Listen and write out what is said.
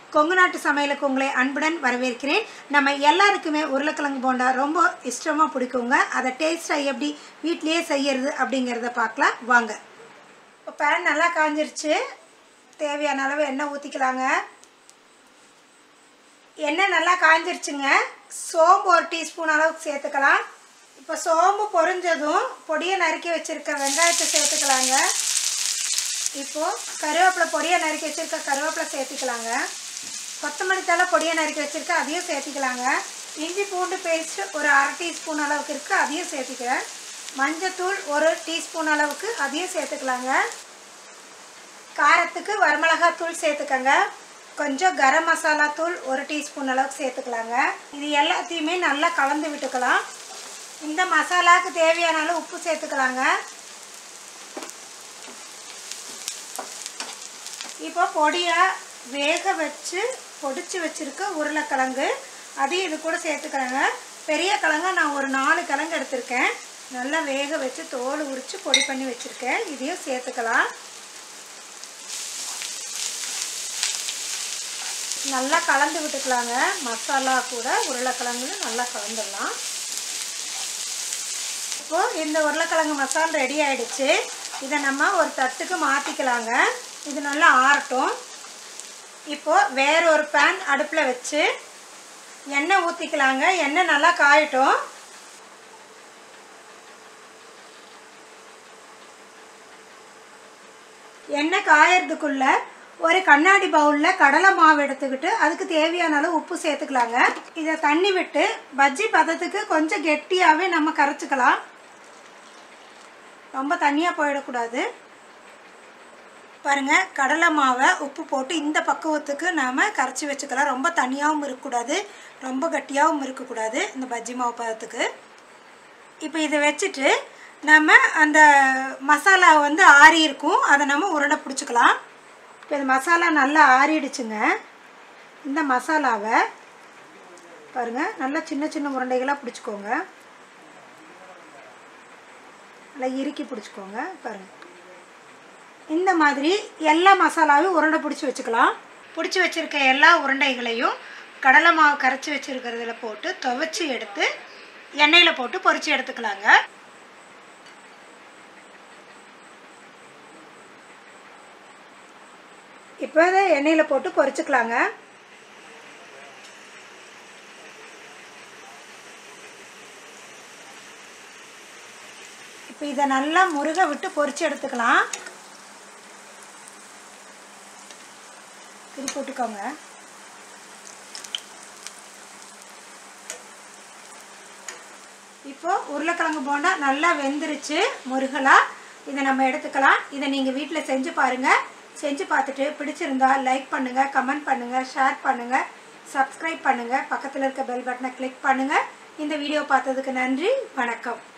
கொங்கு நாட்டு சமையலுக்கு உங்களை அன்புடன் வரவேற்கிறேன் நம்ம எல்லாருக்குமே உருளைக்கிழங்கு போண்டா ரொம்ப இஷ்டமாக பிடிக்குங்க அதை டேஸ்ட்டாக எப்படி வீட்டிலேயே செய்யறது அப்படிங்கிறத பார்க்கலாம் வாங்க இப்போ பேன் நல்லா காஞ்சிருச்சு தேவையான அளவு எண்ணெய் ஊற்றிக்கலாங்க எண்ணெய் நல்லா காஞ்சிருச்சுங்க சோம்பு ஒரு டீஸ்பூன் அளவுக்கு சேர்த்துக்கலாம் இப்போ சோம்பு பொரிஞ்சதும் பொடியை நறுக்கி வச்சுருக்க வெங்காயத்தை சேர்த்துக்கலாங்க இப்போது கருவேப்பிலை பொடியை நறுக்கி வச்சுருக்க கருவேப்பிலை சேர்த்துக்கலாங்க கொத்தமல்லி தழை பொடியை நறுக்கி வச்சுருக்க அதையும் சேர்த்திக்கலாங்க இஞ்சி பூண்டு பேஸ்ட்டு ஒரு அரை டீஸ்பூன் அளவுக்கு இருக்குது அதையும் சேர்த்திக்கிறேன் மஞ்சத்தூள் ஒரு டீஸ்பூன் அளவுக்கு அதையும் சேர்த்துக்கலாங்க காரத்துக்கு வரமிளகாத்தூள் சேர்த்துக்கங்க கொஞ்சம் கரம் மசாலா தூள் ஒரு டீஸ்பூன் அளவுக்கு சேர்த்துக்கலாங்க இது எல்லாத்தையுமே நல்லா கலந்து விட்டுக்கலாம் இந்த மசாலாவுக்கு தேவையான அளவு உப்பு சேர்த்துக்கலாங்க இப்போ பொடியாக வேக வச்சு பொடிச்சு வச்சுருக்க உருளைக்கிழங்கு அதையும் இது கூட சேர்த்துக்கிறேங்க பெரிய கிழங்க நான் ஒரு நாலு கிழங்கு எடுத்திருக்கேன் நல்லா வேக வச்சு தோல் உரித்து பொடி பண்ணி வச்சுருக்கேன் இதையும் சேர்த்துக்கலாம் நல்லா கலந்து விட்டுக்கலாங்க மசாலா கூட உருளைக்கிழங்கு நல்லா கலந்துடலாம் இப்போது இந்த உருளைக்கிழங்கு மசாலா ரெடி ஆகிடுச்சு இதை நம்ம ஒரு தட்டுக்கு மாற்றிக்கலாங்க இது நல்லா ஆறட்டும் இப்போது வேற ஒரு பேன் அடுப்பில் வச்சு எண்ணெய் ஊற்றிக்கலாங்க எண்ணெய் நல்லா காயட்டும் எண்ணெய் காயறதுக்குள்ள ஒரு கண்ணாடி பவுலில் கடலை மாவு எடுத்துக்கிட்டு அதுக்கு தேவையான அளவு உப்பு சேர்த்துக்கலாங்க இதை தண்ணி விட்டு பஜ்ஜி பதத்துக்கு கொஞ்சம் கெட்டியாகவே நம்ம கரைச்சிக்கலாம் ரொம்ப தண்ணியாக போயிடக்கூடாது பாருங்கள் கடலை மாவை உப்பு போட்டு இந்த பக்குவத்துக்கு நாம் கரைச்சி வச்சுக்கலாம் ரொம்ப தனியாகவும் இருக்கக்கூடாது ரொம்ப கட்டியாகவும் இருக்கக்கூடாது இந்த பஜ்ஜி மாவு பதத்துக்கு இப்போ இதை வச்சுட்டு நம்ம அந்த மசாலா வந்து ஆறி இருக்கும் அதை நம்ம உருண்டை பிடிச்சிக்கலாம் இப்போ இந்த மசாலா நல்லா ஆறிடுச்சுங்க இந்த மசாலாவை பாருங்கள் நல்லா சின்ன சின்ன உருண்டைகளாக பிடிச்சிக்கோங்க நல்லா இறுக்கி பிடிச்சிக்கோங்க பாருங்கள் இந்த மாதிரி எல்லா மசாலாவையும் உருண்டை பிடிச்சி வச்சுக்கலாம் பிடிச்சி வச்சுருக்க எல்லா உருண்டைகளையும் கடலை மாவு கரைச்சி வச்சுருக்கிறதுல போட்டு துவைச்சி எடுத்து எண்ணெயில் போட்டு பொரித்து எடுத்துக்கலாங்க இப்போ இதை எண்ணெயில் போட்டு பொரிச்சுக்கலாங்க இப்போ இதை நல்லா முருக விட்டு பொரிச்சு எடுத்துக்கலாம் இது போட்டுக்கோங்க இப்போ உருளைக்கிழங்கு போண்டா நல்லா வெந்துருச்சு முருகலாக இதை நம்ம எடுத்துக்கலாம் இதை நீங்கள் வீட்டில் செஞ்சு பாருங்கள் செஞ்சு பார்த்துட்டு பிடிச்சிருந்தா லைக் பண்ணுங்கள் கமெண்ட் பண்ணுங்கள் ஷேர் பண்ணுங்கள் சப்ஸ்கிரைப் பண்ணுங்கள் பக்கத்தில் இருக்க பெல் பட்டனை கிளிக் பண்ணுங்கள் இந்த வீடியோ பார்த்ததுக்கு நன்றி வணக்கம்